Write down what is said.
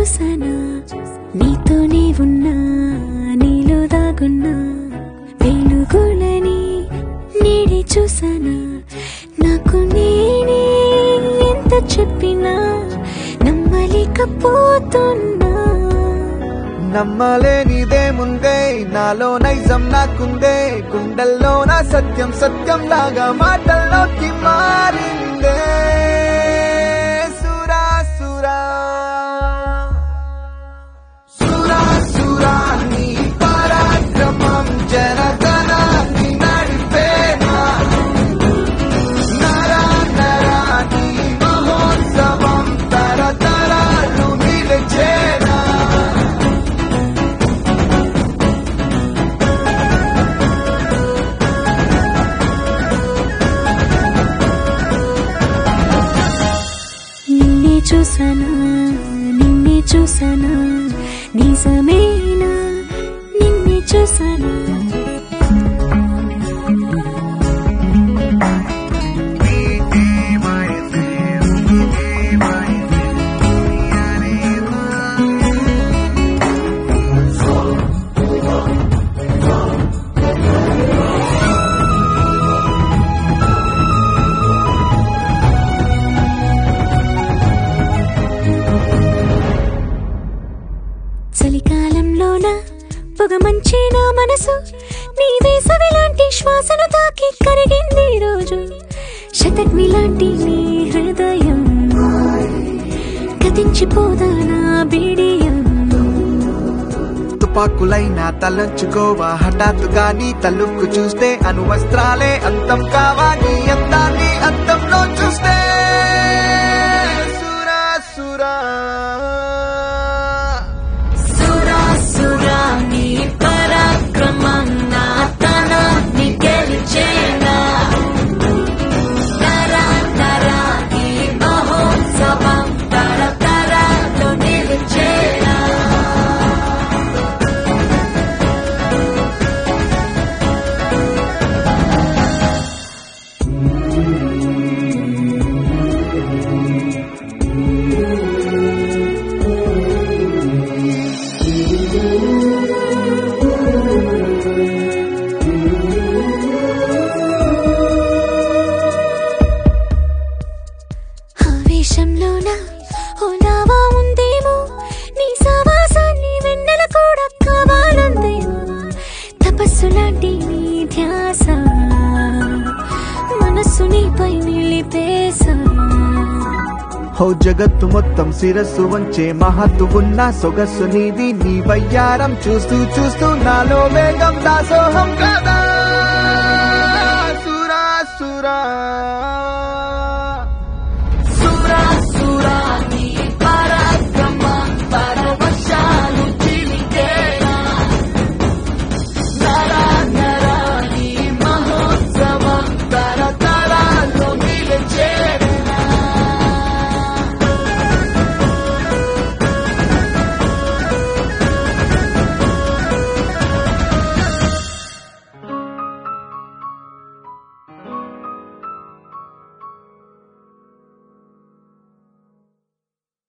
చూసానా నీతోనే ఉన్నా నీలో దాగున్నా వెలుగులని నీడే చూసానా నాకు నేనే ఎంత చెప్పినా నమ్మలేకపోతున్నా నమ్మలేనిదేముందే నాలో నైజం నాకుందే గుండెల్లో నా సత్యం సత్యం లాగా మాటల్లోకి మారిందే సురా సురా సురా సురా నీ పరాక్రమం జనగణాన్ని నడిపేనా నరా నరా నీ మహోత్సవం తరతరాలు నిలిచేనా నిన్నే చూసానా నిన్నే చూసానా నిజమేనా నిన్నే చూసానా చలికాలంలోన పొగ మంచి నా మనసు నీ వేసవి లాంటి శ్వాసను తాకి కరిగింది ఈ రోజు శతగ్ని లాంటి నీ హృదయం కదించిపోదా నా బిడియం తుపాకులైనా తలంచుకోవా హఠాత్తుగా నీ తలుక్కు చూస్తే అనువస్త్రాలే అంతం కావా నీ అందాన్ని అంతంలో చూస్తే సురా సురా సురా సురా నీ పరాక్రమం నా తనాన్ని గెలిచేనా తర తర ఈ మహోత్సవం తరతరాలు నిలిచేనా ఆవేశంలోన ఓ నావా ఉందేమో నీ సావాసాన్ని వెన్నెల కూడా కావాలందేమో తపస్సు లాంటి నీ ధ్యాస మనస్సు నీపై నిలిపేసా హో జగత్తు మొత్తం శిరస్సు వంచే మహత్తు ఉన్న సొగస్సు నీది నీ వయ్యారం చూస్తూ చూస్తూ నాలో వేగం దాసోహం కదా సురా సురా